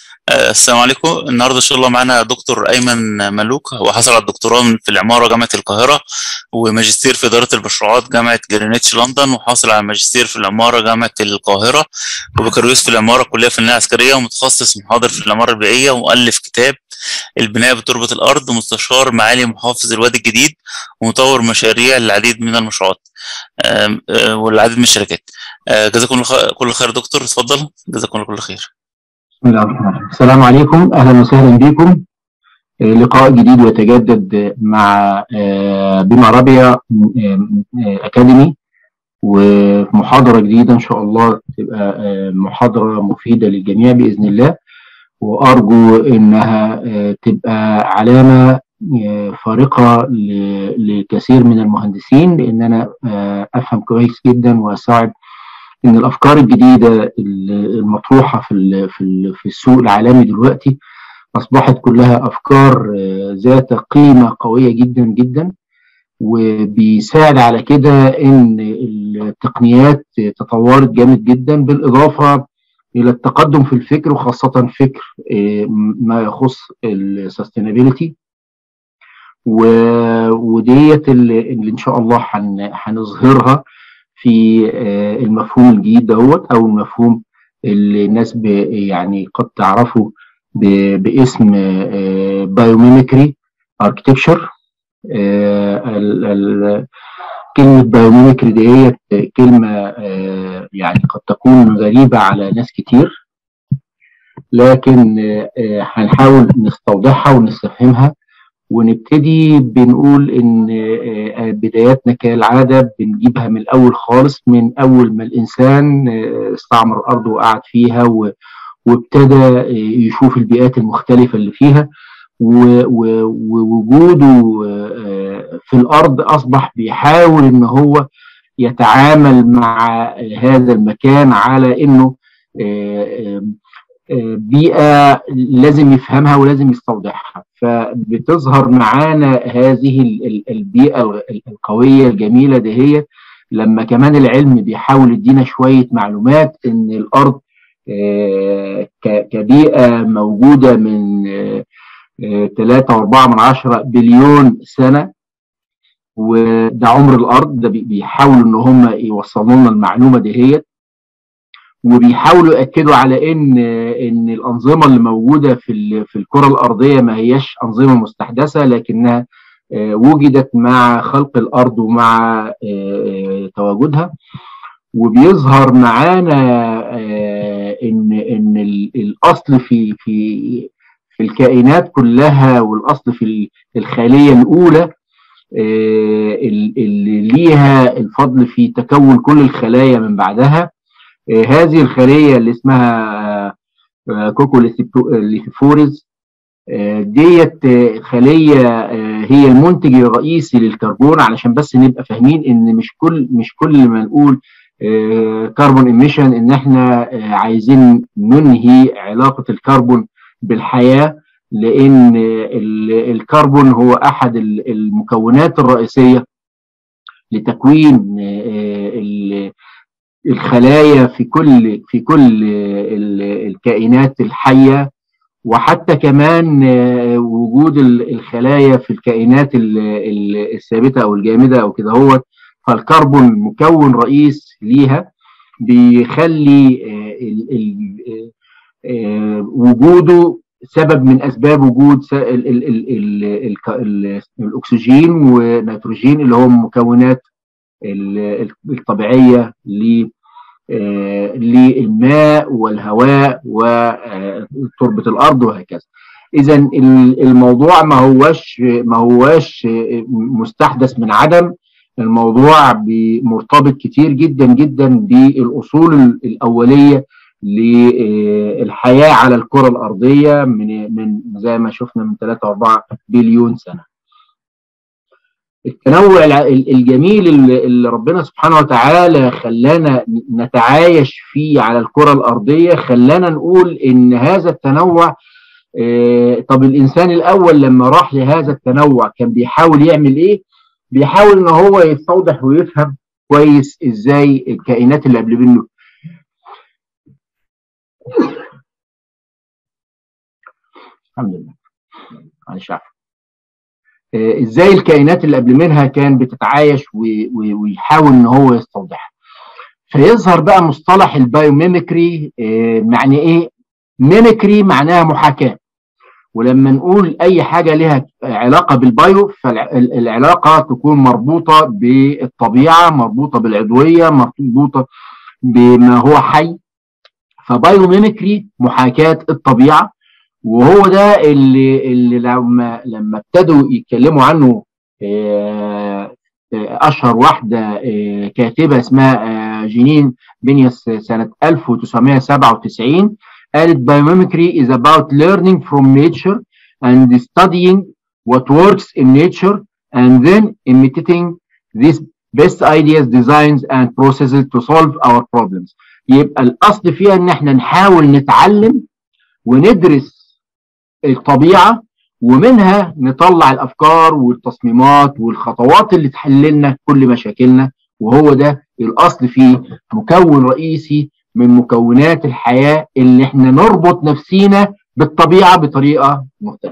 آه، السلام عليكم النهارده ان شاء الله معانا دكتور ايمن ملوك هو حصل على الدكتوراه من- في العماره جامعه القاهره وماجستير في اداره المشروعات جامعه جرينتش لندن وحاصل على ماجستير في العماره جامعه القاهره وبكالوريوس في العماره كليه فنيه عسكريه ومتخصص محاضر في العماره البيئيه ومؤلف كتاب البناء بتربه الارض ومستشار معالي محافظ الوادي الجديد ومطور مشاريع العديد من المشروعات آم، آه، والعديد من الشركات آه، جزاكم الله خ- كل خير يا دكتور اتفضل جزاكم الله كل خير بسم الله الرحمن الرحيم السلام عليكم اهلا وسهلا بكم آه، لقاء جديد ويتجدد مع آه، بما ربيع آه، آه، اكاديمي ومحاضره جديده ان شاء الله تبقى آه، محاضره مفيده للجميع باذن الله وارجو انها آه، تبقى علامه آه، فارقه ل- لكثير من المهندسين لان انا آه، افهم كويس جدا واستوعب ان الافكار الجديده المطروحه في ال- في ال- في السوق العالمي دلوقتي اصبحت كلها افكار آه، ذات قيمه قويه جدا جدا وبيساعد على كده ان التقنيات تطورت جامد جدا بالاضافه الى التقدم في الفكر وخاصه فكر آه، ما يخص السستينابيلتي وديت اللي اللي ان شاء الله هن- هنظهرها في آه، المفهوم الجديد دوت او المفهوم اللي الناس ب- يعني قد تعرفه ب- باسم بايوميميكري اركتكشر كلمة بايوميميكري ديت كلمة آه، يعني قد تكون غريبة على ناس كتير لكن آه، آه، هنحاول نستوضحها ونستفهمها ونبتدي بنقول ان آه، بداياتنا كالعاده بنجيبها من الاول خالص من اول ما الانسان آه، استعمر الارض وقعد فيها و- وابتدى آه، يشوف البيئات المختلفه اللي فيها و- و- ووجوده آه، في الارض اصبح بيحاول ان هو يتعامل مع هذا المكان على انه آه، آه، بيئة لازم يفهمها ولازم يستوضحها فبتظهر معانا هذه ال- ال- البيئة ال- القوية الجميلة دهيت لما كمان العلم بيحاول يدينا شوية معلومات ان الارض آه، ك- كبيئة موجودة من ثلاثة واربعة من عشرة بليون سنة وده عمر الارض ده بي- بيحاولوا ان هم يوصلوا لنا المعلومة دهيت وبيحاولوا ياكدوا على ان ان الانظمه اللي موجوده في ال- في الكره الارضيه ما هياش انظمه مستحدثه لكنها آه، وجدت مع خلق الارض ومع آه، آه، تواجدها وبيظهر معانا آه، ان ان ال- الاصل في في في الكائنات كلها والاصل في ال- الخليه الاولى آه، ال- اللي ليها الفضل في تكون كل الخلايا من بعدها آه، هذه الخلية اللي اسمها آه، كوكو ليثيفوريز آه، ديت آه، خلية آه، هي المنتج الرئيسي للكربون علشان بس نبقى فاهمين ان مش كل مش كل ما نقول كربون ايميشن ان احنا آه، عايزين ننهي علاقة الكربون بالحياة لان آه، ال- الكربون هو احد ال- المكونات الرئيسية لتكوين آه، ال- الخلايا في كل في كل ال- الكائنات الحيه وحتى كمان آه، وجود ال- الخلايا في الكائنات ال- ال- الثابته او الجامده او كده هو فالكربون مكون رئيس ليها بيخلي آه، ال- ال- آه، وجوده سبب من اسباب وجود س- ال- ال- ال- ال- الك- ال- الاكسجين والنيتروجين اللي هم مكونات ال- الطبيعيه ل آه، للماء والهواء وتربه الارض وهكذا. اذا الموضوع ما هوش ما هوش مستحدث من عدم الموضوع بي- مرتبط كتير جدا جدا بالاصول ال- الاوليه للحياه على الكره الارضيه من من زي ما شفنا من 3 4 بليون سنه. التنوع الع- ال- الجميل اللي اللي ربنا سبحانه وتعالى خلانا نتعايش فيه على الكرة الأرضية خلانا نقول إن هذا التنوع آه، طب الإنسان الأول لما راح لهذا التنوع كان بيحاول يعمل إيه؟ بيحاول إن هو يستوضح ويفهم كويس إزاي الكائنات اللي قبل منه الحمد لله معلش عفوا ازاي الكائنات اللي قبل منها كان بتتعايش ويحاول ان هو يستوضحها فيظهر بقى مصطلح البايوميمكري معنى ايه ميمكري معناها محاكاه ولما نقول اي حاجه لها علاقه بالبايو فالعلاقه تكون مربوطه بالطبيعه مربوطه بالعضويه مربوطه بما هو حي فبايو ميمكري محاكاه الطبيعه وهو ده اللي اللي لما لما ابتدوا يتكلموا عنه اشهر واحده كاتبه اسمها جينين بينيس سنه 1997 قالت biomimicry is about learning from nature and studying what works in nature and then imitating these best ideas, designs and processes to solve our problems. يبقى الأصل فيها إن إحنا نحاول نتعلم وندرس الطبيعة ومنها نطلع الأفكار والتصميمات والخطوات اللي تحل لنا كل مشاكلنا وهو ده الأصل فيه مكون رئيسي من مكونات الحياة اللي احنا نربط نفسينا بالطبيعة بطريقة مختلفة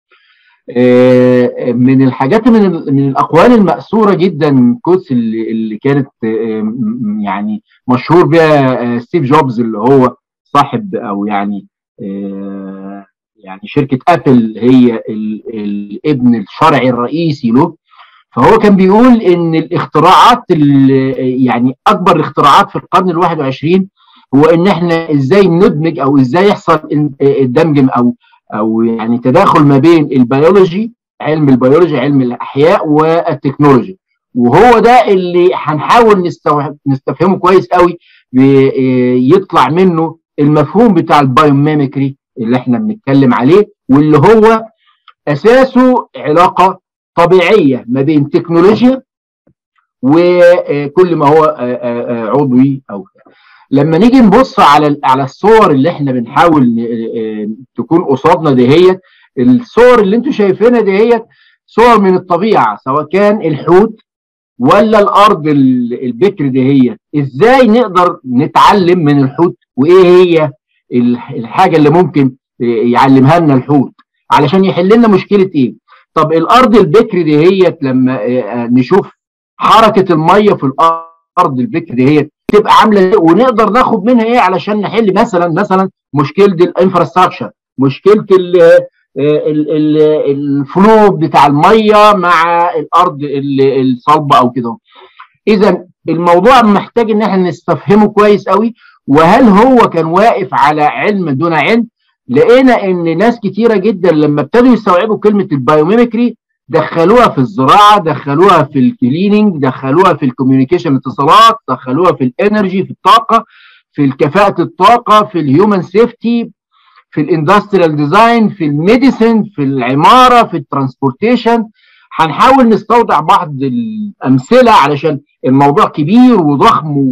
من الحاجات من من الاقوال المأثورة جدا كوتس اللي, اللي كانت يعني مشهور بها ستيف جوبز اللي هو صاحب او يعني يعني شركة ابل هي الابن الشرعي الرئيسي له فهو كان بيقول ان الاختراعات يعني اكبر الاختراعات في القرن الواحد وعشرين هو ان احنا ازاي ندمج او ازاي يحصل الدمج او او يعني تداخل ما بين البيولوجي علم البيولوجي علم الاحياء والتكنولوجي وهو ده اللي هنحاول نستفهمه كويس قوي يطلع منه المفهوم بتاع البايوميمكري اللي احنا بنتكلم عليه واللي هو اساسه علاقه طبيعيه ما بين تكنولوجيا وكل ما هو عضوي او لما نيجي نبص على على الصور اللي احنا بنحاول تكون قصادنا دهيت الصور اللي انتم شايفينها دهيت صور من الطبيعه سواء كان الحوت ولا الارض البكر دهيت ازاي نقدر نتعلم من الحوت وايه هي الحاجه اللي ممكن يعلمها لنا الحوت علشان يحل لنا مشكله ايه طب الارض البكر دهيت لما نشوف حركه الميه في الارض البكر دهيت تبقى عامله ايه ونقدر ناخد منها ايه علشان نحل مثلا مثلا مشكله الانفراستراكشر مشكله ال ال ال الفلو بتاع الميه مع الارض الصلبه او كده اذا الموضوع محتاج ان احنا نستفهمه كويس قوي وهل هو كان واقف على علم دون علم لقينا ان ناس كتيره جدا لما ابتدوا يستوعبوا كلمه البايوميمكري دخلوها في الزراعه دخلوها في الكليننج دخلوها في الكوميونيكيشن اتصالات دخلوها في الانرجي في الطاقه في كفاءه الطاقه في الهيومن سيفتي في الاندستريال ديزاين في الميديسن في العماره في الترانسبورتيشن هنحاول نستوضع بعض الامثله علشان الموضوع كبير وضخم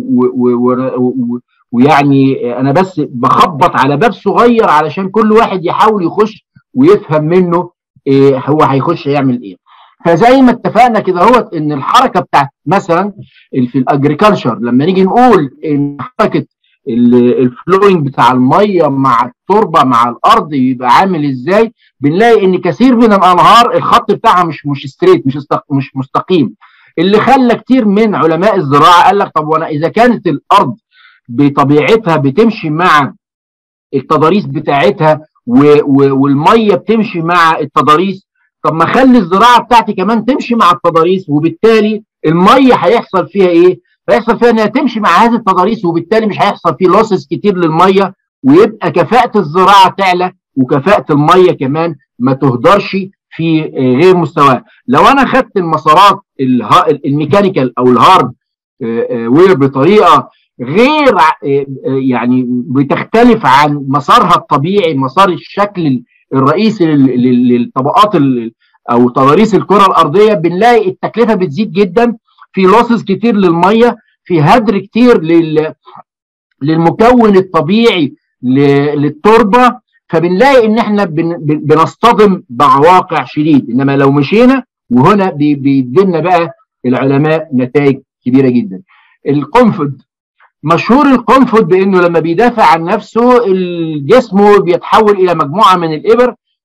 ويعني انا بس بخبط على باب صغير علشان كل واحد يحاول يخش ويفهم منه إيه هو هيخش يعمل ايه فزي ما اتفقنا كده هو ان الحركه بتاعت مثلا في الاجريكلتشر لما نيجي نقول ان حركه الفلوينج بتاع الميه مع التربه مع الارض يبقى عامل ازاي بنلاقي ان كثير من الانهار الخط بتاعها مش مش ستريت مش مش مستقيم اللي خلى كتير من علماء الزراعه قال لك طب وانا اذا كانت الارض بطبيعتها بتمشي مع التضاريس بتاعتها والميه بتمشي مع التضاريس طب ما اخلي الزراعه بتاعتي كمان تمشي مع التضاريس وبالتالي الميه هيحصل فيها ايه؟ هيحصل فيها انها تمشي مع هذه التضاريس وبالتالي مش هيحصل فيه لوسز كتير للميه ويبقى كفاءه الزراعه تعلى وكفاءه الميه كمان ما تهدرش في غير مستواها لو انا خدت المسارات الميكانيكال او الهارد وير بطريقه غير يعني بتختلف عن مسارها الطبيعي مسار الشكل الرئيسي للطبقات او تضاريس الكره الارضيه بنلاقي التكلفه بتزيد جدا في لوسز كتير للميه في هدر كتير لل للمكون الطبيعي للتربه فبنلاقي ان احنا بنصطدم بعواقع شديد انما لو مشينا وهنا بيدينا بقى العلماء نتائج كبيره جدا القنفذ مشهور القنفذ بانه لما بيدافع عن نفسه الجسم بيتحول الى مجموعه من الابر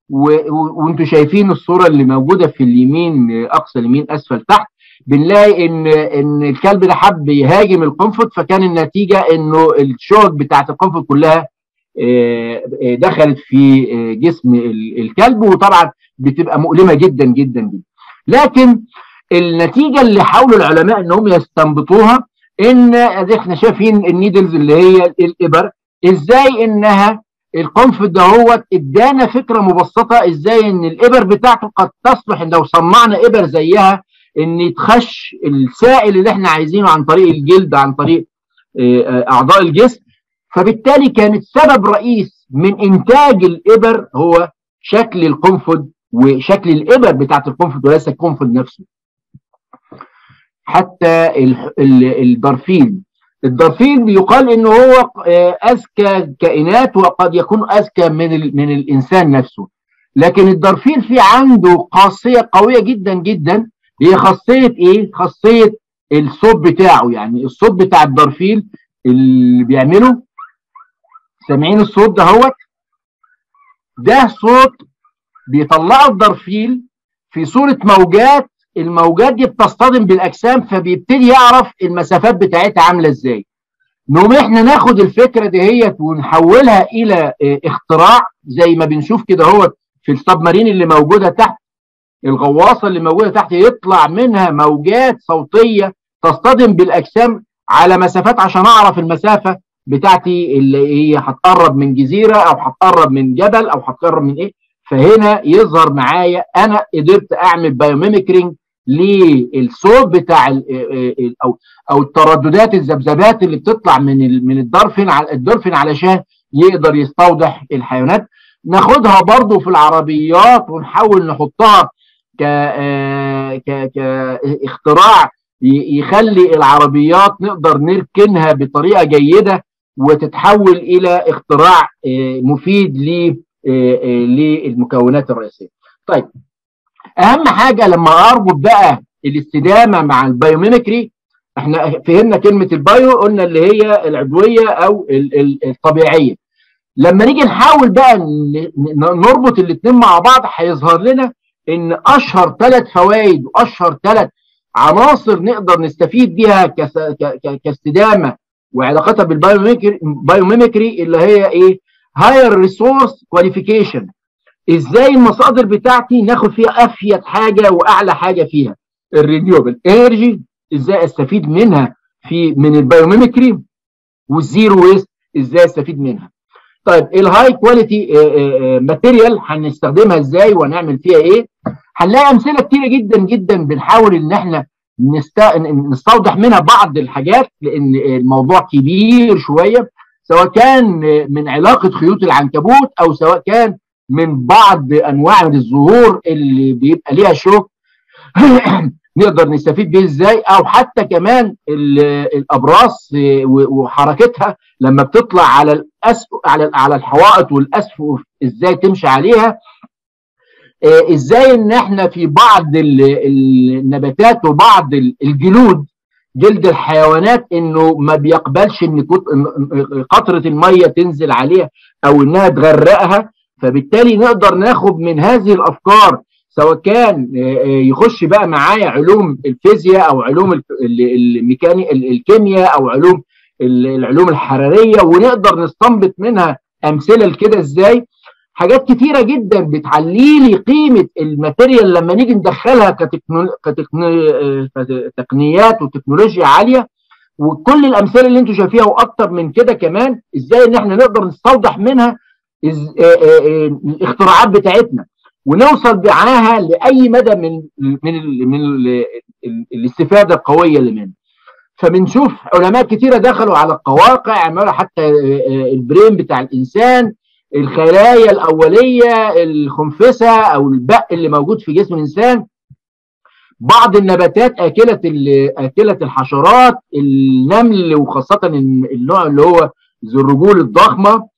وانتم شايفين الصوره اللي موجوده في اليمين اقصى اليمين اسفل تحت بنلاقي ان ان الكلب ده حب يهاجم القنفذ فكان النتيجه انه الشوك بتاعت القنفذ كلها دخلت في جسم الكلب وطبعا بتبقى مؤلمه جدا جدا جدا لكن النتيجه اللي حاولوا العلماء انهم يستنبطوها ان احنا شايفين النيدلز اللي هي الابر ازاي انها القنفذ ده هو ادانا فكره مبسطه ازاي ان الابر بتاعته قد تصلح ان لو صنعنا ابر زيها ان يتخش السائل اللي احنا عايزينه عن طريق الجلد عن طريق اعضاء الجسم فبالتالي كانت سبب رئيس من انتاج الابر هو شكل القنفذ وشكل الابر بتاعت القنفذ وليس القنفذ نفسه حتى الدرفين الدرفين يقال انه هو اذكى كائنات وقد يكون اذكى من من الانسان نفسه لكن الدرفين في عنده خاصيه قويه جدا جدا هي خاصيه ايه خاصيه الصوت بتاعه يعني الصوت بتاع الدرفيل اللي بيعمله سامعين الصوت ده هوت ده صوت بيطلعه الدرفيل في صوره موجات الموجات دي بتصطدم بالاجسام فبيبتدي يعرف المسافات بتاعتها عامله ازاي نقوم احنا ناخد الفكره دهيت ونحولها الى اختراع زي ما بنشوف كده هو في السبمارين اللي موجوده تحت الغواصه اللي موجوده تحت يطلع منها موجات صوتيه تصطدم بالاجسام على مسافات عشان اعرف المسافه بتاعتي اللي هي هتقرب من جزيره او هتقرب من جبل او هتقرب من ايه فهنا يظهر معايا انا قدرت اعمل بايوميميكرينج للصوت بتاع ال ال او او الترددات الذبذبات اللي بتطلع من من الدرفين على الدرفين علشان يقدر يستوضح الحيوانات ناخدها برضو في العربيات ونحاول نحطها ك ك كاختراع يخلي العربيات نقدر نركنها بطريقه جيده وتتحول الى اختراع مفيد للمكونات الرئيسيه. طيب اهم حاجه لما اربط بقى الاستدامه مع البايوميمكري احنا فهمنا كلمه البايو قلنا اللي هي العضويه او الطبيعيه لما نيجي نحاول بقى نربط الاثنين مع بعض هيظهر لنا ان اشهر ثلاث فوائد واشهر ثلاث عناصر نقدر نستفيد بيها كاستدامه وعلاقتها بالبايوميمكري اللي هي ايه هاير ريسورس كواليفيكيشن ازاي المصادر بتاعتي ناخد فيها افيد حاجه واعلى حاجه فيها الرينيوبل انرجي ازاي استفيد منها في من البايوميمكري والزيرو ويست ازاي استفيد منها طيب الهاي كواليتي ماتيريال هنستخدمها ازاي ونعمل فيها ايه هنلاقي امثله كتيره جدا جدا بنحاول ان احنا نست... نستوضح منها بعض الحاجات لان الموضوع كبير شويه سواء كان من علاقه خيوط العنكبوت او سواء كان من بعض انواع من الزهور اللي بيبقى ليها شوك نقدر نستفيد بيه ازاي او حتى كمان الابراص وحركتها لما بتطلع على الاسف على على الحوائط والاسفل ازاي تمشي عليها ازاي ان احنا في بعض النباتات وبعض الجلود جلد الحيوانات انه ما بيقبلش ان قطره الميه تنزل عليها او انها تغرقها فبالتالي نقدر ناخد من هذه الافكار سواء كان يخش بقى معايا علوم الفيزياء او علوم الميكاني الكيمياء او علوم العلوم الحراريه ونقدر نستنبط منها امثله لكده ازاي حاجات كتيره جدا بتعلي لي قيمه الماتيريال لما نيجي ندخلها كتكنو... كتكنو... كتقنيات وتكنولوجيا عاليه وكل الامثله اللي انتم شايفيها واكتر من كده كمان ازاي ان احنا نقدر نستوضح منها إز... الاختراعات بتاعتنا ونوصل معاها لاي مدى من من ال من ال الاستفاده القويه اللي منها فبنشوف علماء كتيره دخلوا على القواقع عملوا حتى البرين بتاع الانسان الخلايا الاوليه الخنفسه او البق اللي موجود في جسم الانسان بعض النباتات اكله اكله الحشرات النمل وخاصه النوع اللي هو ذو الرجول الضخمه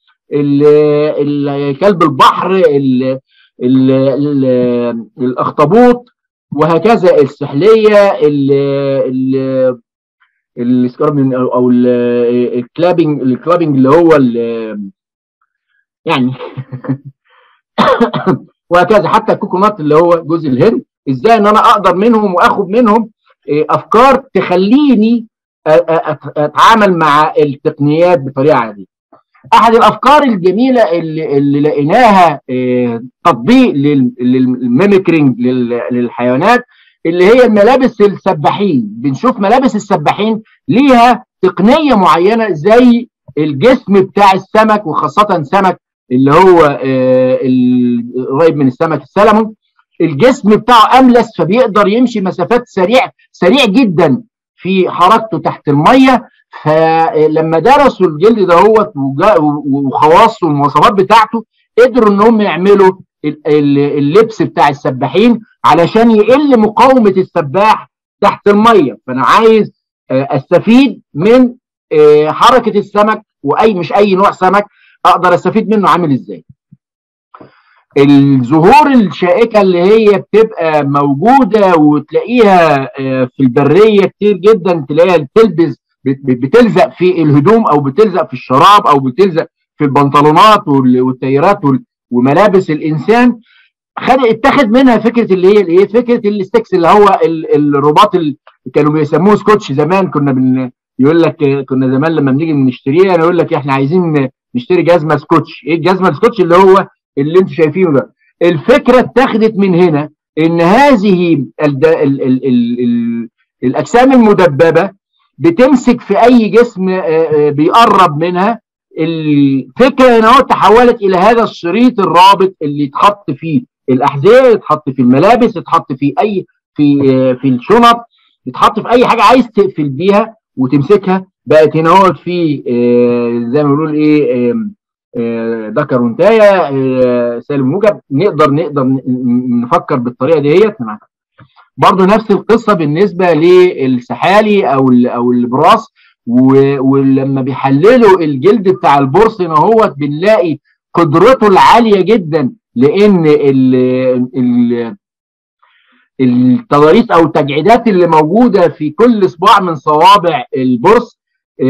كلب البحر ال ال ال الاخطبوط وهكذا السحليه ال ال السكرابنج او الكلابنج الكلابنج اللي هو يعني وهكذا حتى الكوكونات اللي هو جوز الهند ازاي ان انا اقدر منهم واخد منهم افكار تخليني اتعامل مع التقنيات بطريقه عاديه احد الافكار الجميله اللي, اللي لقيناها تطبيق للميميكرينج للحيوانات اللي هي ملابس السباحين بنشوف ملابس السباحين ليها تقنيه معينه زي الجسم بتاع السمك وخاصه سمك اللي هو قريب من السمك السلمون الجسم بتاعه املس فبيقدر يمشي مسافات سريع سريع جدا في حركته تحت الميه فلما درسوا الجلد دهوت وخواصه والمواصفات بتاعته قدروا ان هم يعملوا اللبس بتاع السباحين علشان يقل مقاومه السباح تحت الميه فانا عايز استفيد من حركه السمك واي مش اي نوع سمك اقدر استفيد منه عامل ازاي الزهور الشائكه اللي هي بتبقى موجوده وتلاقيها في البريه كتير جدا تلاقيها بتلبس بتلزق في الهدوم او بتلزق في الشراب او بتلزق في البنطلونات والتيارات وملابس الانسان خد اتخذ منها فكره اللي هي الايه فكره الستكس اللي هو الرباط اللي كانوا بيسموه سكوتش زمان كنا بن يقول لك كنا زمان لما بنيجي نشتريها يقول لك احنا عايزين نشتري جزمه سكوتش ايه الجزمه السكوتش اللي هو اللي انتم شايفينه ده الفكره اتخذت من هنا ان هذه ال ال ال ال ال الاجسام المدببه بتمسك في اي جسم بيقرب منها الفكره هنا تحولت الى هذا الشريط الرابط اللي يتحط فيه الاحذيه يتحط في الملابس يتحط في اي في في الشنط يتحط في اي حاجه عايز تقفل بيها وتمسكها بقت هنا هو في زي ما بنقول ايه ذكر وانتايه سالم موجب نقدر نقدر نفكر بالطريقه ديت برضه نفس القصه بالنسبه للسحالي او او البراس ولما بيحللوا الجلد بتاع البورص هنا هو بنلاقي قدرته العاليه جدا لان ال ال التضاريس او التجعيدات اللي موجوده في كل صباع من صوابع البورص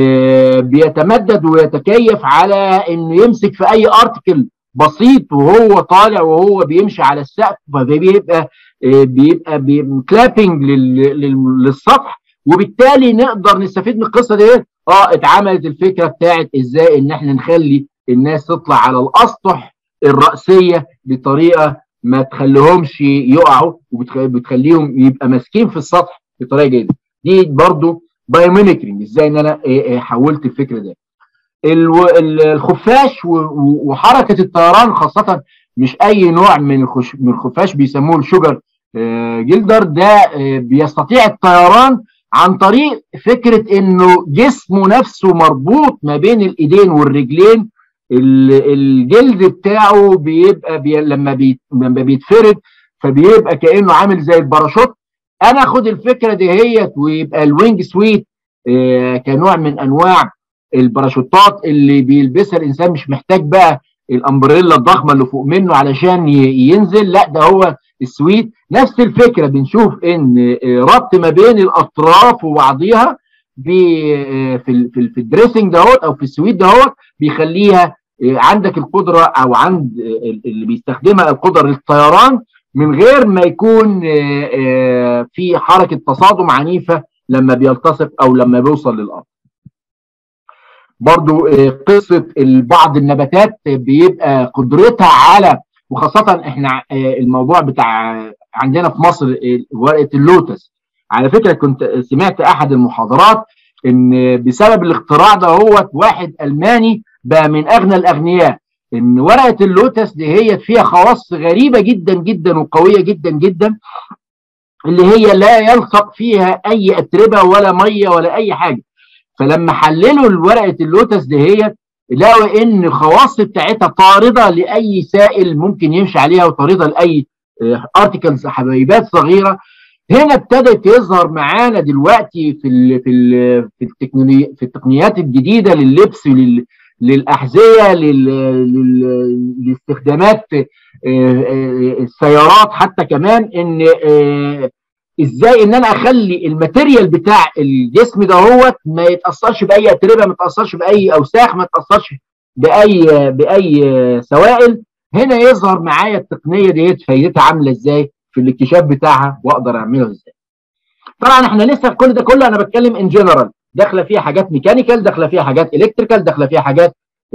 بيتمدد ويتكيف على انه يمسك في اي ارتكل بسيط وهو طالع وهو بيمشي على السقف فبيبقى بيبقى كلابنج للسطح وبالتالي نقدر نستفيد من القصه ديت اه اتعملت الفكره بتاعت ازاي ان احنا نخلي الناس تطلع على الاسطح الراسيه بطريقه ما تخليهمش يقعوا وبتخليهم يبقى ماسكين في السطح بطريقه جيده دي برضو بايوميميكرينج ازاي ان انا حولت الفكره دي الخفاش وحركه الطيران خاصه مش اي نوع من من الخفاش بيسموه الشجر جلدر ده بيستطيع الطيران عن طريق فكره انه جسمه نفسه مربوط ما بين الايدين والرجلين الجلد بتاعه بيبقى بي لما بي لما بيتفرد فبيبقى كانه عامل زي الباراشوت انا اخد الفكره دهيت ويبقى الوينج سويت آه كنوع من انواع الباراشوتات اللي بيلبسها الانسان مش محتاج بقى الامبريلا الضخمه اللي فوق منه علشان ينزل لا ده هو السويت نفس الفكره بنشوف ان ربط ما بين الاطراف وبعضيها في في في الدريسنج دهوت او في السويت دهوت بيخليها عندك القدره او عند اللي بيستخدمها القدره للطيران من غير ما يكون في حركه تصادم عنيفه لما بيلتصق او لما بيوصل للارض. برضو قصه بعض النباتات بيبقى قدرتها على وخاصه احنا الموضوع بتاع عندنا في مصر ورقه اللوتس على فكره كنت سمعت احد المحاضرات ان بسبب الاختراع ده هو واحد الماني بقى من اغنى الاغنياء ان ورقه اللوتس دي هي فيها خواص غريبه جدا جدا وقويه جدا جدا اللي هي لا يلصق فيها اي اتربه ولا ميه ولا اي حاجه فلما حللوا ورقه اللوتس دي هي لقوا ان الخواص بتاعتها طارده لاي سائل ممكن يمشي عليها وطارده لاي ارتكلز حبيبات صغيره هنا ابتدت يظهر معانا دلوقتي في ال في ال في, التقني في التقنيات الجديده لللبس لل للاحذيه لل لاستخدامات السيارات حتى كمان ان ازاي ان انا اخلي الماتيريال بتاع الجسم ده هو ما يتاثرش باي اتربه ما يتاثرش باي اوساخ ما يتاثرش باي باي سوائل هنا يظهر معايا التقنيه ديت فايدتها عامله ازاي في الاكتشاف بتاعها واقدر اعمله ازاي طبعا احنا لسه كل ده كله انا بتكلم ان جنرال داخله فيها حاجات ميكانيكال داخله فيها حاجات الكتريكال داخله فيها حاجات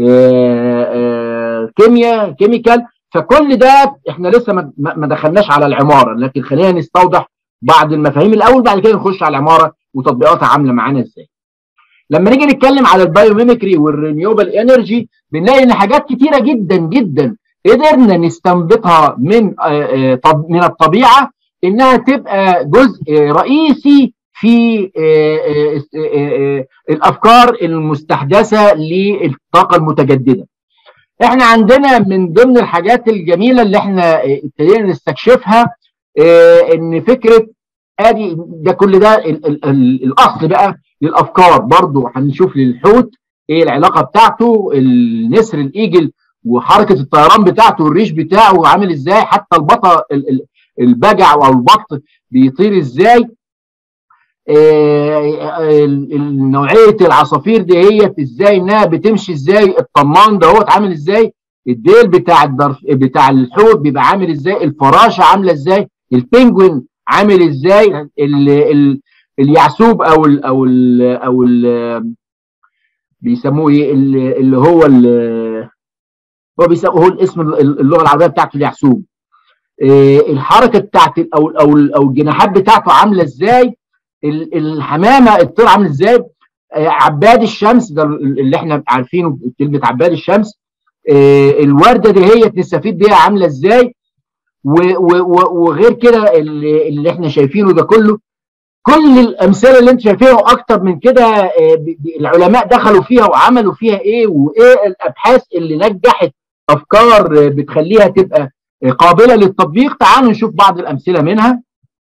كيمياء كيميكال فكل ده احنا لسه ما دخلناش على العماره لكن خلينا نستوضح بعض المفاهيم الاول بعد كده نخش على العماره وتطبيقاتها عامله معانا ازاي لما نيجي نتكلم على البايوميمكري والرينيوبل انرجي بنلاقي ان حاجات كتيره جدا جدا قدرنا نستنبطها من من الطبيعه انها تبقى جزء رئيسي في الافكار المستحدثه للطاقه المتجدده. احنا عندنا من ضمن الحاجات الجميله اللي احنا ابتدينا نستكشفها ان فكره ادي ده كل ده ال ال ال الاصل بقى للافكار برضو هنشوف للحوت ايه العلاقه بتاعته النسر الايجل وحركه الطيران بتاعته والريش بتاعه عامل ازاي حتى البطه البجع او البط بيطير ازاي نوعيه العصافير دي هي ازاي انها بتمشي ازاي الطمان دهوت عامل ازاي الديل بتاع الدرف بتاع الحوت بيبقى عامل ازاي الفراشه عامله ازاي البنجوين عامل ازاي ال ال اليعسوب او ال او ال او ال بيسموه ايه اللي هو ال هو بيسموه هو الاسم اللغه العربيه بتاعته اليعسوب إيه الحركه بتاعت او او او الجناحات بتاعته عامله ازاي الحمامه الطير عامل ازاي عباد الشمس ده اللي احنا عارفينه كلمه عباد الشمس إيه الورده دي هي نستفيد بيها عامله ازاي وغير كده اللي, اللي احنا شايفينه ده كله كل الامثله اللي انت شايفينها واكتر من كده العلماء دخلوا فيها وعملوا فيها ايه وايه الابحاث اللي نجحت افكار بتخليها تبقى قابله للتطبيق تعالوا نشوف بعض الامثله منها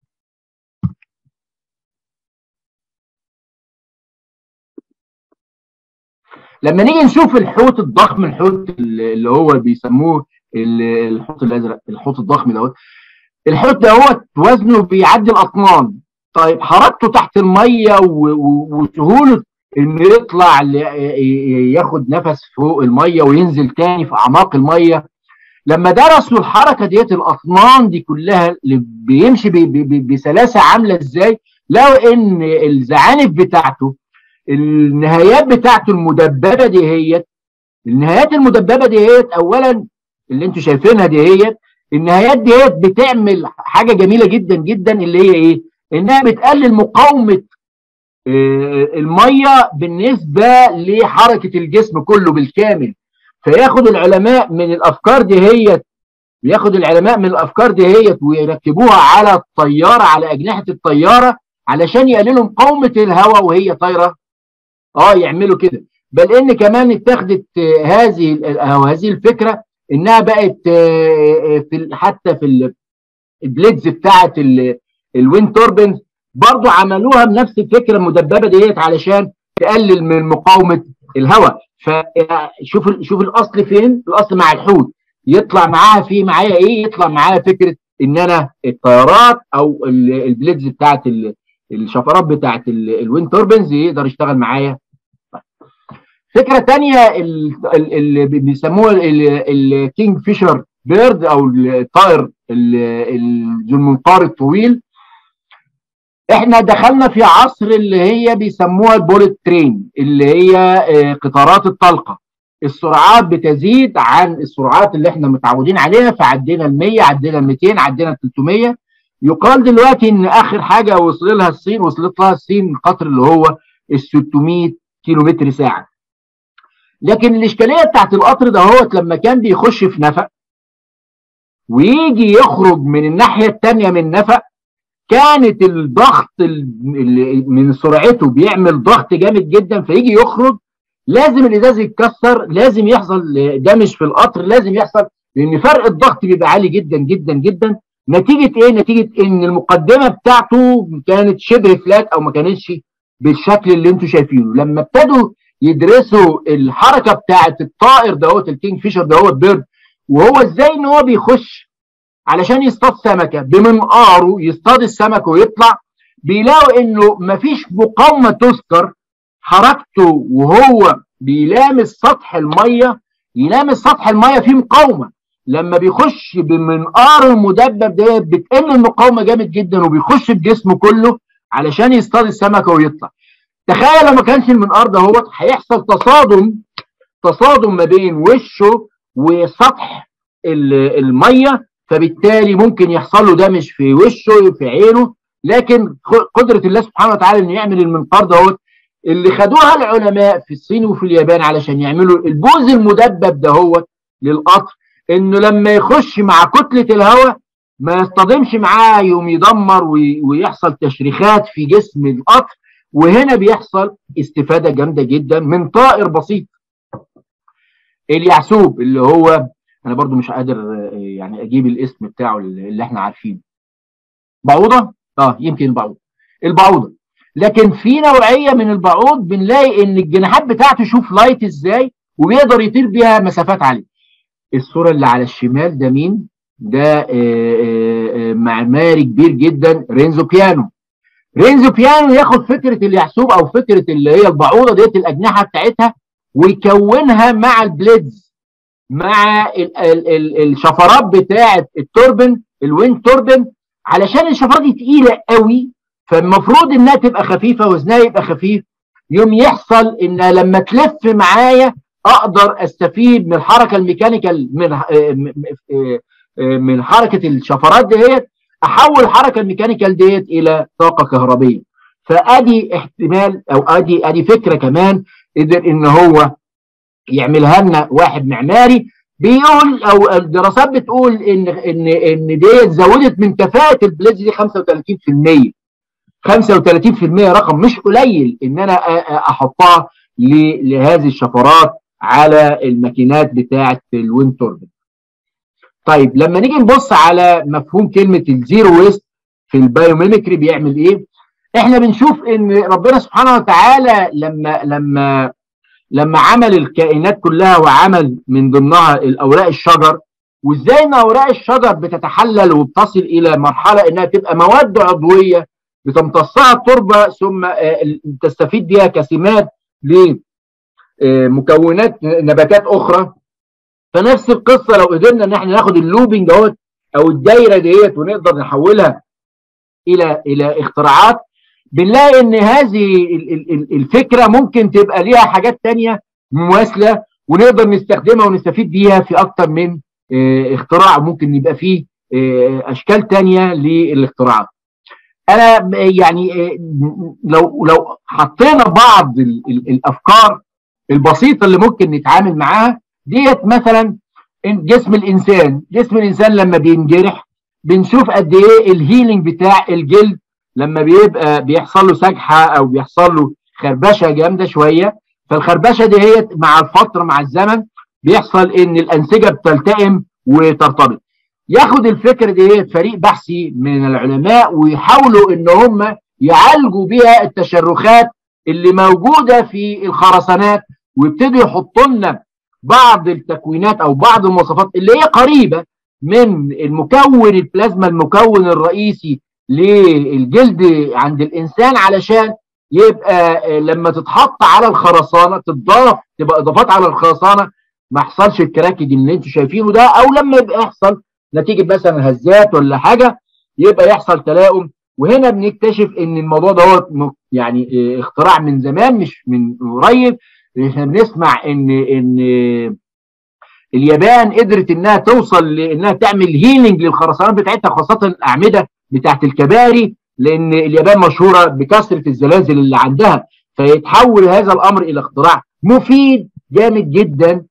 لما نيجي نشوف الحوت الضخم الحوت اللي هو بيسموه الحوت الازرق الحوت الضخم دوت الحوت دوت وزنه بيعدي الاطنان طيب حركته تحت الميه وسهوله انه يطلع ياخد نفس فوق الميه وينزل تاني في اعماق الميه لما درسوا الحركه ديت الاطنان دي كلها اللي بيمشي بسلاسه عامله ازاي لقوا ان الزعانف بتاعته النهايات بتاعته المدببه دي هي النهايات المدببه دي هي اولا اللي انتوا شايفينها دي هي النهايات دي هي بتعمل حاجه جميله جدا جدا اللي هي ايه انها بتقلل مقاومه الميه بالنسبه لحركه الجسم كله بالكامل فياخد العلماء من الافكار دي هي ياخد العلماء من الافكار دي هي ويركبوها على الطياره على اجنحه الطياره علشان يقللوا مقاومه الهواء وهي طايره اه يعملوا كده بل ان كمان اتخذت هذه او هذه الفكره انها بقت في حتى في البليدز بتاعه الويند توربنز برضو عملوها بنفس الفكره المدببه ديت علشان تقلل من مقاومه الهواء فشوف شوف الاصل فين الاصل مع الحوت يطلع معاها في معايا ايه يطلع معايا فكره ان انا الطيارات او البليدز بتاعت الشفرات بتاعت الويند توربنز يقدر يشتغل معايا فكره تانية اللي بيسموها الكينج فيشر بيرد او الطائر ذو المنقار الطويل احنا دخلنا في عصر اللي هي بيسموها البوليت ترين اللي هي قطارات الطلقه السرعات بتزيد عن السرعات اللي احنا متعودين عليها فعدينا ال 100 عدينا ال 200 عدينا ال 300 يقال دلوقتي ان اخر حاجه وصل لها الصين وصلت لها الصين القطر اللي هو ال 600 كيلو متر ساعه لكن الاشكاليه بتاعت القطر ده هو لما كان بيخش في نفق ويجي يخرج من الناحيه الثانيه من نفق كانت الضغط من سرعته بيعمل ضغط جامد جدا فيجي يخرج لازم الازاز يتكسر لازم يحصل دمج في القطر لازم يحصل لان فرق الضغط بيبقى عالي جدا جدا جدا نتيجه ايه؟ نتيجه ان المقدمه بتاعته كانت شبه فلات او ما كانتش بالشكل اللي انتم شايفينه لما ابتدوا يدرسوا الحركه بتاعه الطائر دهوت الكينج فيشر دهوت بيرد وهو ازاي ان هو بيخش علشان يصطاد سمكه بمنقاره يصطاد السمك ويطلع بيلاقوا انه مفيش مقاومه تذكر حركته وهو بيلامس سطح الميه يلامس سطح الميه فيه مقاومه لما بيخش بمنقار المدبب ده بتقل المقاومه جامد جدا وبيخش بجسمه كله علشان يصطاد السمكه ويطلع تخيل لو ما كانش المنقار ده هو هيحصل تصادم تصادم ما بين وشه وسطح الميه فبالتالي ممكن يحصل له دمج في وشه في عينه لكن قدره الله سبحانه وتعالى انه يعمل المنقار دوت اللي خدوها العلماء في الصين وفي اليابان علشان يعملوا البوز المدبب دهوت للقطر انه لما يخش مع كتله الهواء ما يصطدمش معاه يوم يدمر ويحصل تشريخات في جسم القطر وهنا بيحصل استفاده جامده جدا من طائر بسيط اليعسوب اللي هو انا برضو مش قادر يعني اجيب الاسم بتاعه اللي احنا عارفينه بعوضه اه يمكن البعوضه البعوضه لكن في نوعيه من البعوض بنلاقي ان الجناحات بتاعته شوف لايت ازاي وبيقدر يطير بيها مسافات عاليه الصوره اللي على الشمال ده مين ده معماري كبير جدا رينزو بيانو رينزو بيانو ياخد فكره اليحسوب او فكره اللي هي البعوضه ديت الاجنحه بتاعتها ويكونها مع البليدز مع ال ال ال الشفرات بتاعه التوربن الويند توربن علشان الشفرات دي تقيله قوي فالمفروض انها تبقى خفيفه وزنها يبقى خفيف يوم يحصل ان لما تلف معايا اقدر استفيد من الحركه الميكانيكال من من حركه الشفرات ديت احول الحركه الميكانيكال ديت الى طاقه كهربيه فادي احتمال او ادي ادي فكره كمان قدر ان هو يعملها لنا واحد معماري بيقول او الدراسات بتقول ان ان ان ديت زودت من كفاءه البليدز دي 35% 35% رقم مش قليل ان انا احطها لهذه الشفرات على الماكينات بتاعه الويند توربين طيب لما نيجي نبص على مفهوم كلمه الزيرو ويست في البايوميمكري بيعمل ايه احنا بنشوف ان ربنا سبحانه وتعالى لما لما لما عمل الكائنات كلها وعمل من ضمنها الاوراق الشجر وازاي ان اوراق الشجر بتتحلل وبتصل الى مرحله انها تبقى مواد عضويه بتمتصها التربه ثم تستفيد بها كسمات لمكونات نباتات اخرى فنفس القصه لو قدرنا ان احنا ناخد اللوبنج اهوت او الدايره ديت ونقدر نحولها الى الى اختراعات بنلاقي ان هذه الفكره ممكن تبقى ليها حاجات تانية مماثله ونقدر نستخدمها ونستفيد بيها في اكتر من اختراع ممكن يبقى فيه اشكال تانية للاختراعات انا يعني لو لو حطينا بعض الافكار البسيطه اللي ممكن نتعامل معاها ديت مثلا جسم الانسان جسم الانسان لما بينجرح بنشوف قد ايه الهيلينج بتاع الجلد لما بيبقى بيحصل له سجحه او بيحصل له خربشه جامده شويه فالخربشه دي هي مع الفتره مع الزمن بيحصل ان الانسجه بتلتئم وترتبط ياخد الفكره دي فريق بحثي من العلماء ويحاولوا ان هم يعالجوا بيها التشرخات اللي موجوده في الخرسانات ويبتدوا يحطوا لنا بعض التكوينات او بعض المواصفات اللي هي قريبه من المكون البلازما المكون الرئيسي للجلد عند الانسان علشان يبقى لما تتحط على الخرسانه تضاف تبقى اضافات على الخرسانه ما يحصلش الكراكج اللي انتم شايفينه ده او لما يبقى يحصل نتيجه مثلا هزات ولا حاجه يبقى يحصل تلاؤم وهنا بنكتشف ان الموضوع دوت يعني اختراع من زمان مش من قريب احنا بنسمع ان ان اليابان قدرت انها توصل لانها تعمل هيلينج للخرسانات بتاعتها خاصه الاعمده بتاعت الكباري لان اليابان مشهوره بكثره الزلازل اللي عندها فيتحول هذا الامر الى اختراع مفيد جامد جدا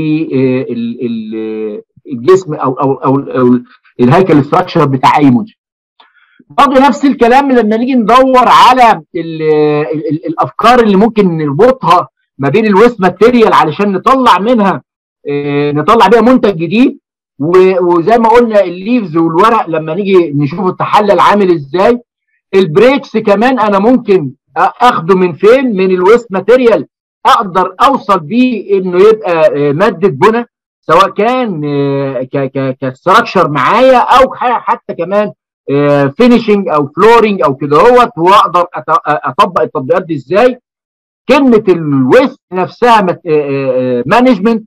للجسم او او او, أو الهيكل الاستراكشر بتاع اي منشأ. برضه نفس الكلام لما نيجي ندور على ال ال الافكار اللي ممكن نربطها ما بين الويست ماتيريال علشان نطلع منها اه نطلع بيها منتج جديد وزي ما قلنا الليفز والورق لما نيجي نشوف التحلل عامل ازاي البريكس كمان انا ممكن اخده من فين من الويست ماتيريال اقدر اوصل بيه انه يبقى ماده بناء سواء كان كستراكشر معايا او حتى كمان فينيشنج او فلورنج او كده هوت واقدر اطبق التطبيقات دي ازاي كلمه الويست نفسها مانجمنت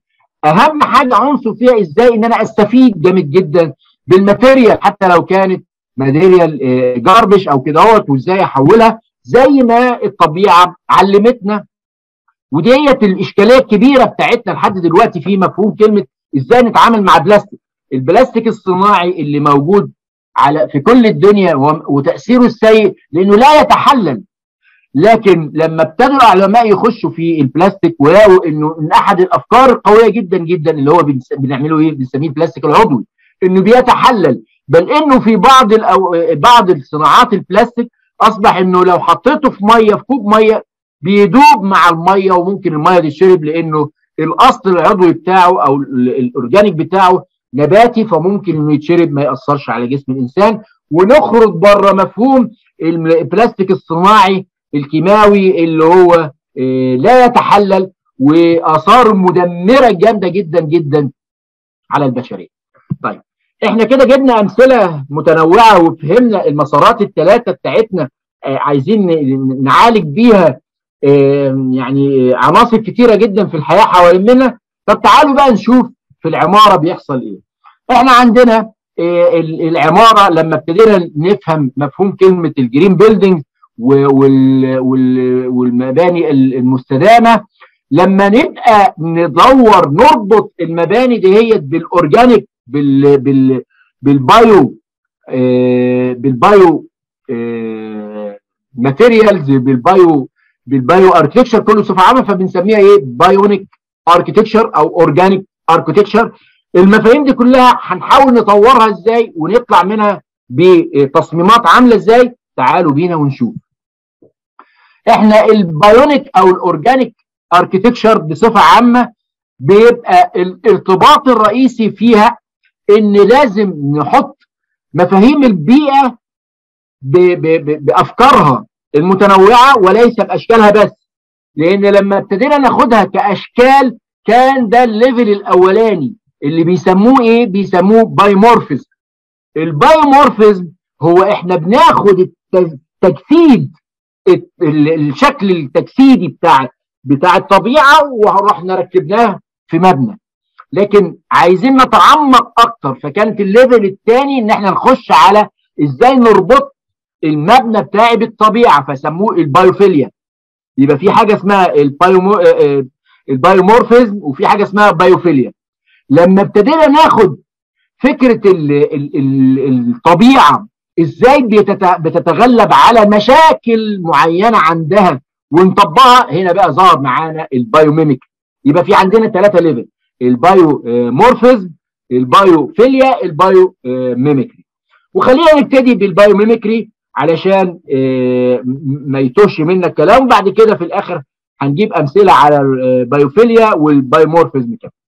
اهم حاجه عنصر فيها ازاي ان انا استفيد جامد جدا بالماتيريال حتى لو كانت ماتيريال جاربش او كده اهوت وازاي احولها زي ما الطبيعه علمتنا وديت الاشكاليه الكبيره بتاعتنا لحد دلوقتي في مفهوم كلمه ازاي نتعامل مع بلاستيك البلاستيك الصناعي اللي موجود على في كل الدنيا وتاثيره السيء لانه لا يتحلل لكن لما ابتدوا العلماء يخشوا في البلاستيك ولقوا انه من احد الافكار القويه جدا جدا اللي هو بنعمله ايه بنسميه البلاستيك العضوي انه بيتحلل بل انه في بعض الأو... بعض الصناعات البلاستيك اصبح انه لو حطيته في ميه في كوب ميه بيدوب مع الميه وممكن الميه تشرب لانه الاصل العضوي بتاعه او الاورجانيك بتاعه نباتي فممكن انه يتشرب ما ياثرش على جسم الانسان ونخرج بره مفهوم البلاستيك الصناعي الكيماوي اللي هو لا يتحلل واثاره مدمره جامده جدا جدا على البشريه. طيب احنا كده جبنا امثله متنوعه وفهمنا المسارات الثلاثه بتاعتنا عايزين نعالج بيها يعني عناصر كتيره جدا في الحياه حوالينا طب تعالوا بقى نشوف في العماره بيحصل ايه. احنا عندنا العماره لما ابتدينا نفهم مفهوم كلمه الجرين بيلدينج والمباني المستدامه لما نبقى ندور نربط المباني دهيت بالاورجانيك بال بال بالبايو آه بالبايو آه ماتيريالز بالبايو بالبايو اركتكشر كله بصفه عامه فبنسميها ايه بايونيك اركتكشر او اورجانيك اركتكشر المفاهيم دي كلها هنحاول نطورها ازاي ونطلع منها بتصميمات عامله ازاي تعالوا بينا ونشوف احنا البايونيك او الاورجانيك اركتكشر بصفه عامه بيبقى الارتباط الرئيسي فيها ان لازم نحط مفاهيم البيئه ب ب ب بافكارها المتنوعه وليس باشكالها بس لان لما ابتدينا ناخدها كاشكال كان ده الليفل الاولاني اللي بيسموه ايه بيسموه بايمورفيزم البايمورفيزم هو احنا بناخد التجسيد الشكل التجسيدي بتاع بتاع الطبيعه ورحنا ركبناه في مبنى لكن عايزين نتعمق اكتر فكانت الليفل الثاني ان احنا نخش على ازاي نربط المبنى بتاعي بالطبيعه فسموه البايوفيليا يبقى في حاجه اسمها البايومو البايومورفيزم وفي حاجه اسمها بايوفيليا لما ابتدينا ناخد فكره ال ال ال الطبيعه ازاي بتتغلب على مشاكل معينه عندها ونطبقها هنا بقى ظهر معانا البايوميميك يبقى في عندنا ثلاثه ليفل البايو مورفيزم البايوفيليا البايو ميميكري وخلينا نبتدي بالبايو ميميكري علشان ما يتوهش منا الكلام وبعد كده في الاخر هنجيب امثله على البايوفيليا والبايومورفيزم كمان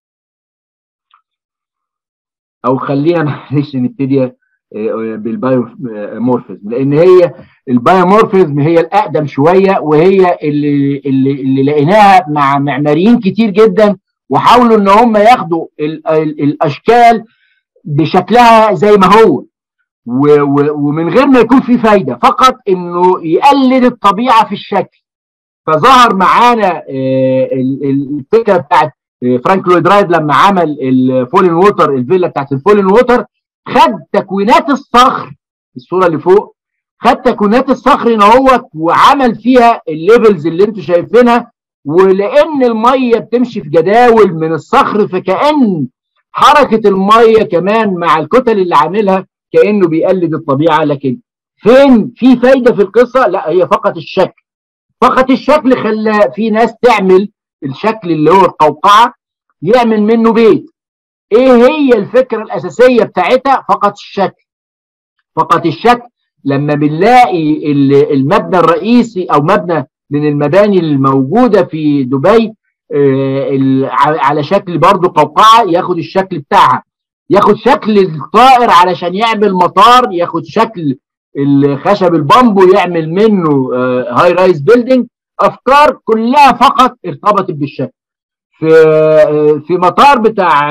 او خلينا معلش نبتدي بالبايومورفيزم لان هي البايومورفيزم هي الاقدم شويه وهي اللي اللي, اللي لقيناها مع معماريين كتير جدا وحاولوا ان هم ياخدوا ال ال الاشكال بشكلها زي ما هو و و ومن غير ما يكون في فايده فقط انه يقلد الطبيعه في الشكل فظهر معانا الفكره بتاعت فرانك لويد رايد لما عمل الفولن ووتر الفيلا بتاعت الفولن ووتر خد تكوينات الصخر الصوره اللي فوق خد تكوينات الصخر اهوت وعمل فيها الليفلز اللي انتم شايفينها ولان الميه بتمشي في جداول من الصخر فكأن حركه الميه كمان مع الكتل اللي عاملها كانه بيقلد الطبيعه لكن فين في فايده في القصه لا هي فقط الشكل فقط الشكل خلى في ناس تعمل الشكل اللي هو القوقعه يعمل منه بيت ايه هي الفكره الاساسيه بتاعتها فقط الشكل فقط الشكل لما بنلاقي المبنى الرئيسي او مبنى من المباني الموجوده في دبي آه على شكل برضه قوقعه ياخد الشكل بتاعها ياخد شكل الطائر علشان يعمل مطار ياخد شكل الخشب البامبو يعمل منه آه هاي رايز بيلدينج افكار كلها فقط ارتبطت بالشكل في آه في مطار بتاع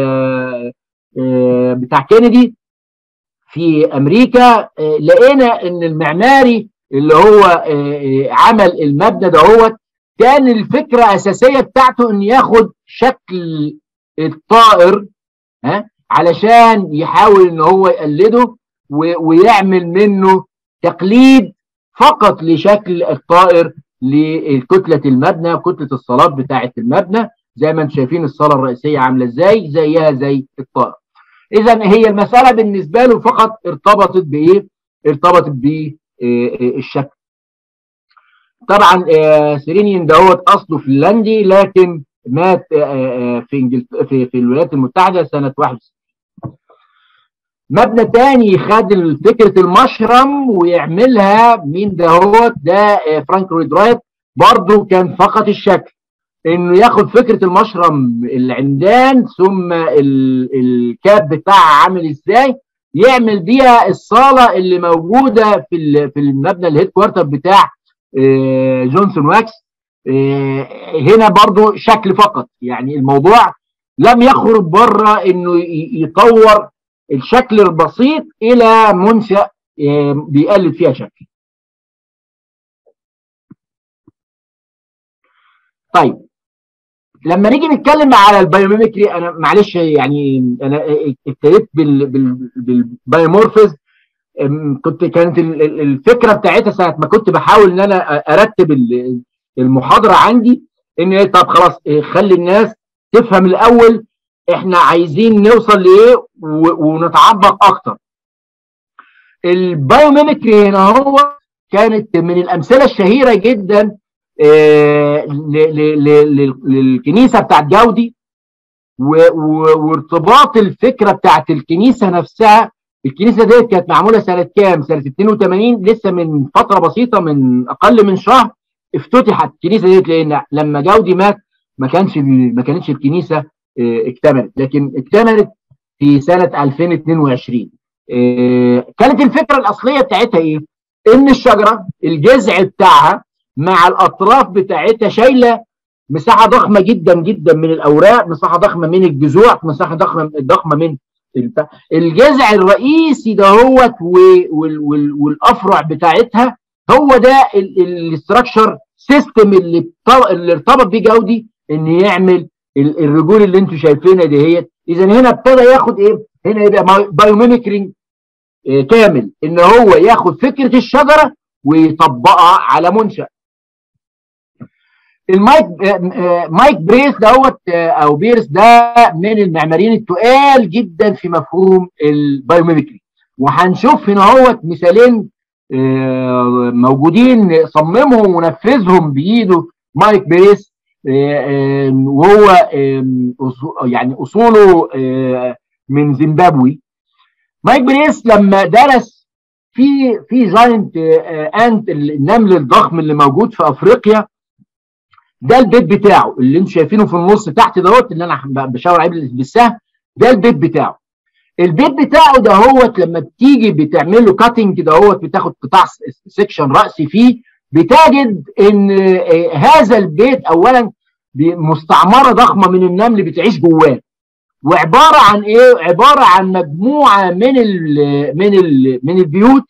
بتاع كينيدي في امريكا لقينا ان المعماري اللي هو عمل المبنى دهوت كان الفكره الاساسيه بتاعته ان ياخد شكل الطائر ها علشان يحاول ان هو يقلده ويعمل منه تقليد فقط لشكل الطائر لكتله المبنى كتله الصالات بتاعه المبنى زي ما انتم شايفين الصاله الرئيسيه عامله ازاي زيها زي الطائر اذا هي المساله بالنسبه له فقط ارتبطت بايه ارتبطت بالشكل طبعا سيرينيان دوت اصله فنلندي لكن مات في انجلت في, في الولايات المتحده سنه 61 مبنى تاني خد فكره المشرم ويعملها مين دهوت ده فرانك رويد رايت برضه كان فقط الشكل انه ياخد فكره المشرم العمدان ثم الكاب بتاعها عامل ازاي يعمل بيها الصاله اللي موجوده في في المبنى الهيد كوارتر بتاع جونسون واكس هنا برضو شكل فقط يعني الموضوع لم يخرج بره انه يطور الشكل البسيط الى منشا بيقلد فيها شكل طيب لما نيجي نتكلم على البايوميمكري انا معلش يعني انا ابتديت بالبايومورفيز كنت كانت الفكره بتاعتها ساعه ما كنت بحاول ان انا ارتب المحاضره عندي ان طب خلاص خلي الناس تفهم الاول احنا عايزين نوصل لايه ونتعمق اكتر البايوميمكري هنا هو كانت من الامثله الشهيره جدا للكنيسه بتاعت جودي وارتباط الفكره بتاعت الكنيسه نفسها الكنيسه ديت كانت معموله سنه كام؟ سنه 82 لسه من فتره بسيطه من اقل من شهر افتتحت الكنيسه ديت لان لما جودي مات ما كانش ما كانتش الكنيسه اكتملت لكن اكتملت في سنه 2022 كانت الفكره الاصليه بتاعتها ايه؟ ان الشجره الجذع بتاعها مع الاطراف بتاعتها شايله مساحه ضخمه جدا جدا من الاوراق مساحه ضخمه من الجذوع مساحه ضخمه ضخمه من الجذع الرئيسي دهوت والافرع بتاعتها هو ده الاستراكشر سيستم اللي اللي ارتبط بيه جودي ان يعمل الرجول اللي انتم شايفينها دهيت اذا هنا ابتدى ياخد ايه هنا يبقى بايوميمكرينج إيه كامل ان هو ياخد فكره الشجره ويطبقها على منشا المايك مايك بريس دوت او بيرس ده من المعماريين التقال جدا في مفهوم البايوميمكري وهنشوف هنا هو مثالين موجودين صممهم ونفذهم بايده مايك بريس وهو يعني اصوله من زيمبابوي مايك بريس لما درس في في جاينت انت النمل الضخم اللي موجود في افريقيا ده البيت بتاعه اللي انتم شايفينه في النص تحت دوت اللي انا بشاور عليه بالسهم ده البيت بتاعه البيت بتاعه ده هوت لما بتيجي بتعمل له كاتنج كده هوت بتاخد قطاع سيكشن راسي فيه بتجد ان هذا البيت اولا مستعمره ضخمه من النمل بتعيش جواه وعباره عن ايه عباره عن مجموعه من ال من ال من البيوت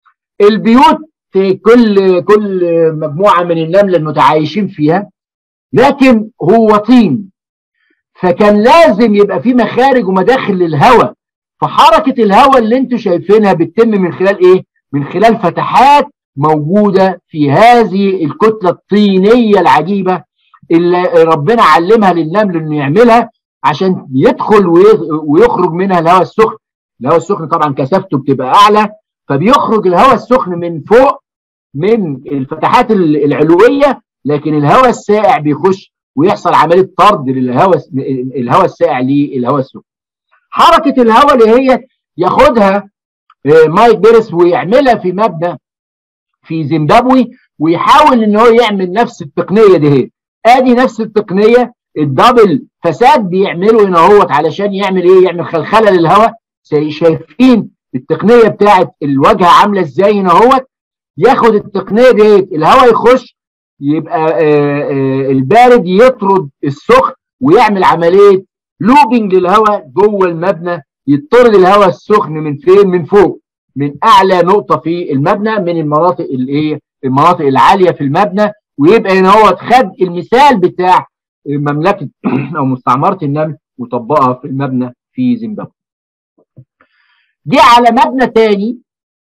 البيوت في كل كل مجموعه من النمل المتعايشين فيها لكن هو طين فكان لازم يبقى في مخارج ومداخل للهواء فحركه الهواء اللي انتم شايفينها بتتم من خلال ايه من خلال فتحات موجوده في هذه الكتله الطينيه العجيبه اللي ربنا علمها للنمل انه يعملها عشان يدخل ويخرج منها الهواء السخن الهواء السخن طبعا كثافته بتبقى اعلى فبيخرج الهواء السخن من فوق من الفتحات العلويه لكن الهواء الساقع بيخش ويحصل عمليه طرد للهواء الهواء الساقع للهواء السخن حركه الهواء اللي هي ياخدها مايك بيرس ويعملها في مبنى في زيمبابوي ويحاول ان هو يعمل نفس التقنيه دي ادي نفس التقنيه الدبل فساد بيعمله هنا اهوت علشان يعمل ايه يعمل خلخله للهواء شايفين التقنيه بتاعت الواجهه عامله ازاي هنا اهوت ياخد التقنيه ديت الهواء يخش يبقى آآ آآ البارد يطرد السخن ويعمل عمليه لوبينج للهواء جوه المبنى يطرد الهواء السخن من فين من فوق من اعلى نقطه في المبنى من المناطق الايه المناطق العاليه في المبنى ويبقى هنا هو خد المثال بتاع مملكه او مستعمره النمل وطبقها في المبنى في زيمبابوي جه على مبنى تاني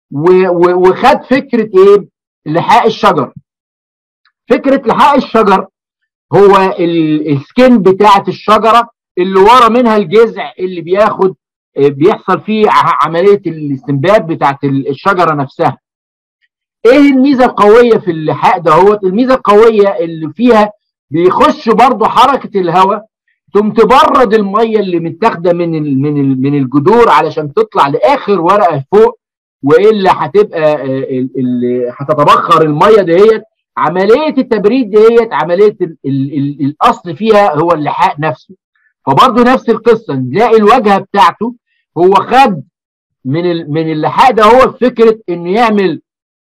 وخد فكره ايه لحاء الشجر فكره لحاء الشجر هو السكين بتاعه الشجره اللي ورا منها الجذع اللي بياخد بيحصل فيه عمليه الاستنبات بتاعه الشجره نفسها ايه الميزه القويه في اللحاء ده هو الميزه القويه اللي فيها بيخش برضه حركه الهواء ثم تبرد الميه اللي متاخده من ال من ال من الجذور علشان تطلع لاخر ورقه فوق والا هتبقى اللي هتتبخر الميه ديت عمليه التبريد ديت عمليه ال ال ال الاصل فيها هو اللحاء نفسه فبرضه نفس القصه نلاقي الواجهه بتاعته هو خد من ال من اللحاء ده هو فكره انه يعمل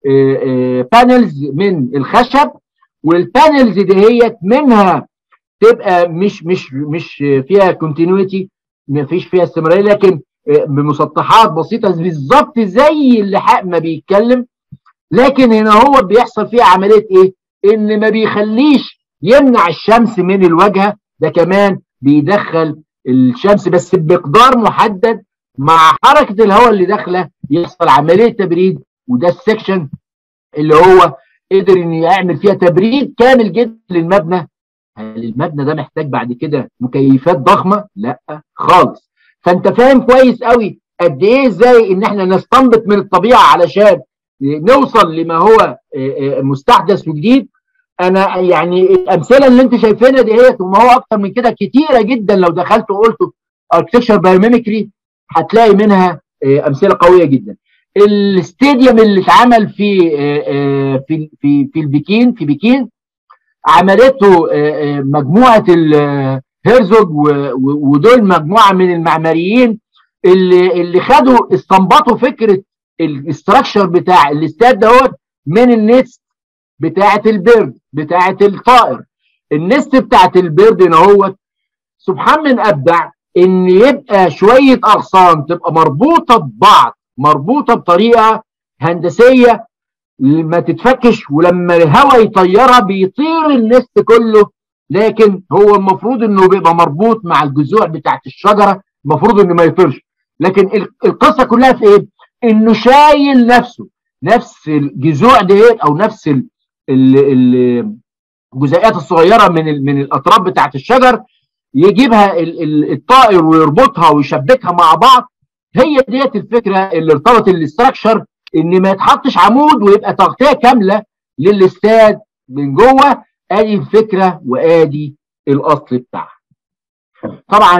بانلز من الخشب والبانلز دهيت منها تبقى مش مش مش فيها كونتينيوتي ما فيش فيها استمراريه لكن بمسطحات بسيطه بالظبط زي اللحاء ما بيتكلم لكن هنا هو بيحصل فيها عمليه ايه؟ ان ما بيخليش يمنع الشمس من الواجهه ده كمان بيدخل الشمس بس بمقدار محدد مع حركه الهواء اللي داخله يحصل عمليه تبريد وده السكشن اللي هو قدر انه يعمل فيها تبريد كامل جدا للمبنى هل المبنى ده محتاج بعد كده مكيفات ضخمه؟ لا خالص فانت فاهم كويس قوي قد ايه ازاي ان احنا نستنبط من الطبيعه علشان نوصل لما هو مستحدث وجديد انا يعني الامثله اللي انت شايفينها ديت وما هو اكتر من كده كتيره جدا لو دخلت وقلت اركتكشر بايوميمكري هتلاقي منها امثله قويه جدا الاستاديوم اللي اتعمل في في في في البكين في بكين عملته مجموعه هيرزوج ودول مجموعه من المعماريين اللي اللي خدوا استنبطوا فكره الاستراكشر بتاع الاستاد دوت من النست بتاعه البرد بتاعه الطائر النست بتاعه البرد هنا هو سبحان من ابدع ان يبقى شويه اغصان تبقى مربوطه ببعض مربوطه بطريقه هندسيه ما تتفكش ولما الهواء يطيرها بيطير النست كله لكن هو المفروض انه بيبقى مربوط مع الجذوع بتاعت الشجره المفروض انه ما يطيرش لكن القصه كلها في ايه؟ انه شايل نفسه نفس الجذوع ديت او نفس الجزيئات الصغيره من من الاطراف بتاعت الشجر يجيبها الطائر ويربطها ويشبكها مع بعض هي ديت الفكره اللي ارتبط الاستراكشر ان ما يتحطش عمود ويبقى تغطيه كامله للاستاد من جوه ادي الفكره وادي الاصل بتاعها. طبعا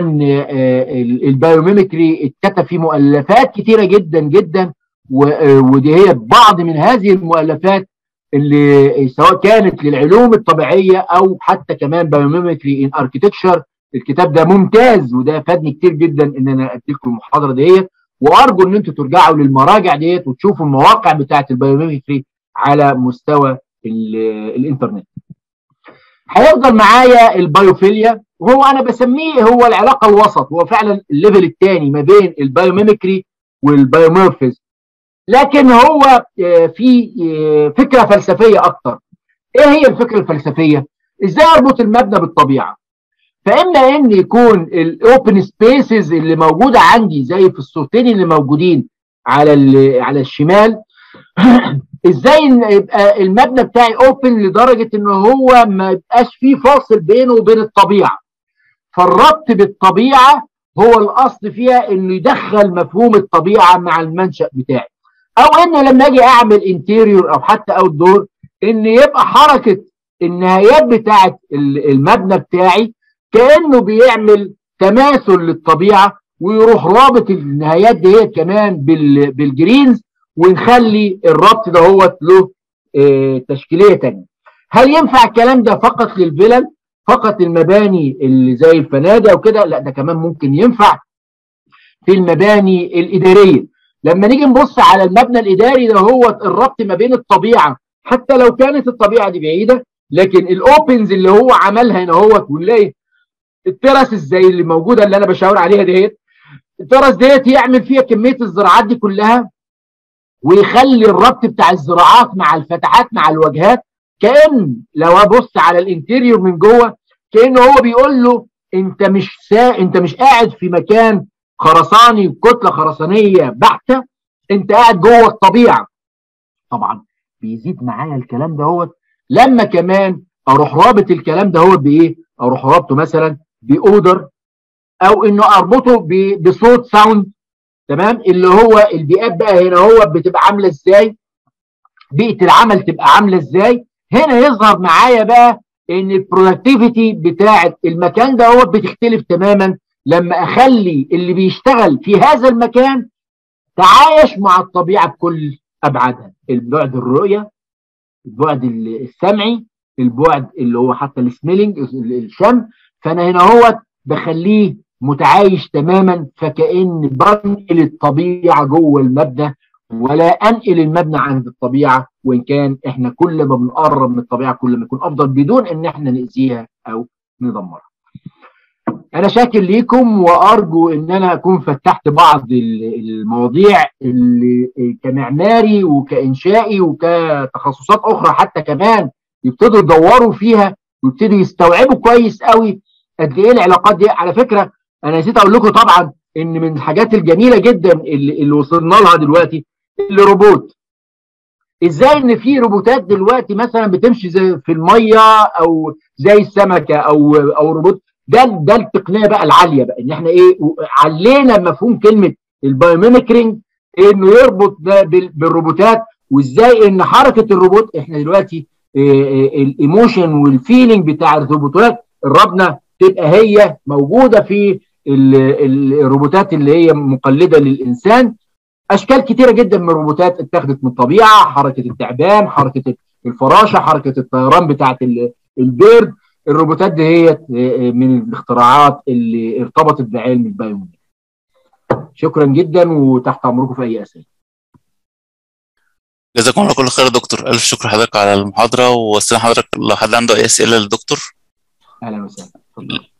البايوميمكري اتكتب فيه مؤلفات كتيره جدا جدا ودي هي بعض من هذه المؤلفات اللي سواء كانت للعلوم الطبيعيه او حتى كمان بايوميمكري ان اركتكشر الكتاب ده ممتاز وده فادني كتير جدا ان انا ادي لكم المحاضره ديت وارجو ان انتم ترجعوا للمراجع ديت وتشوفوا المواقع بتاعه البايوميمكري على مستوى الانترنت. هيفضل معايا البايوفيليا وهو انا بسميه هو العلاقه الوسط هو فعلا الليفل الثاني ما بين البايوميمكري والبايومورفيز لكن هو في فكره فلسفيه اكتر. ايه هي الفكره الفلسفيه؟ ازاي اربط المبنى بالطبيعه؟ فاما ان يكون الاوبن سبيسز اللي موجوده عندي زي في الصورتين اللي موجودين على على الشمال ازاي يبقى المبنى بتاعي اوبن لدرجه ان هو ما يبقاش فيه فاصل بينه وبين الطبيعه فالربط بالطبيعه هو الاصل فيها انه يدخل مفهوم الطبيعه مع المنشا بتاعي او انه لما اجي اعمل انتيريور او حتى اوت دور ان يبقى حركه النهايات بتاعه المبنى بتاعي كانه بيعمل تماثل للطبيعه ويروح رابط النهايات ديت كمان بالجرينز ونخلي الربط ده هو له اه تشكيليه ثانيه. هل ينفع الكلام ده فقط للفلل؟ فقط المباني اللي زي الفنادق وكده؟ لا ده كمان ممكن ينفع في المباني الاداريه. لما نيجي نبص على المبنى الاداري ده هو الربط ما بين الطبيعه حتى لو كانت الطبيعه دي بعيده لكن الاوبنز اللي هو عملها هنا هو ونلاقي الترس زي اللي موجوده اللي انا بشاور عليها ديت الترس ديت يعمل فيها كميه الزراعات دي كلها ويخلي الربط بتاع الزراعات مع الفتحات مع الواجهات كان لو ابص على الانتيريور من جوه كانه هو بيقول له انت مش سا... انت مش قاعد في مكان خرساني كتله خرسانيه بحته انت قاعد جوه الطبيعه طبعا بيزيد معايا الكلام ده هو لما كمان اروح رابط الكلام ده هو بايه اروح رابطه مثلا باودر او انه اربطه ب... بصوت ساوند تمام اللي هو البيئات بقى هنا هو بتبقى عامله ازاي بيئه العمل تبقى عامله ازاي هنا يظهر معايا بقى ان البرودكتيفيتي بتاعه المكان ده هو بتختلف تماما لما اخلي اللي بيشتغل في هذا المكان تعايش مع الطبيعه بكل ابعادها البعد الرؤيه البعد السمعي البعد اللي هو حتى السميلنج الشم فانا هنا هو بخليه متعايش تماما فكأن بنقل الطبيعه جوه المبنى ولا انقل المبنى عند الطبيعه وان كان احنا كل ما بنقرب من الطبيعه كل ما يكون افضل بدون ان احنا ناذيها او ندمرها. انا شاكر ليكم وارجو ان انا اكون فتحت بعض المواضيع اللي كمعماري وكانشائي وكتخصصات اخرى حتى كمان يبتدوا يدوروا فيها ويبتدوا يستوعبوا كويس قوي قد ايه العلاقات دي على فكره انا نسيت اقول لكم طبعا ان من الحاجات الجميله جدا اللي, اللي وصلنا لها دلوقتي الروبوت ازاي ان في روبوتات دلوقتي مثلا بتمشي زي في الميه او زي السمكه او او روبوت ده ده التقنيه بقى العاليه بقى ان احنا ايه علينا مفهوم كلمه البايوميميكرينج انه يربط ده بالروبوتات وازاي ان حركه الروبوت احنا دلوقتي الايموشن والفيلينج بتاع الروبوتات الربنا تبقى هي موجوده في الروبوتات اللي هي مقلده للانسان اشكال كتيره جدا من الروبوتات اتخذت من الطبيعه حركه التعبان حركه الفراشه حركه الطيران بتاعه البيرد الروبوتات دي هي من الاختراعات اللي ارتبطت بعلم البايوميكانيكا شكرا جدا وتحت امركم في اي اسئله جزاكم الله كل خير يا دكتور الف شكر حضرتك على المحاضره واستنى حضرتك لو حد عنده اي اسئله للدكتور اهلا وسهلا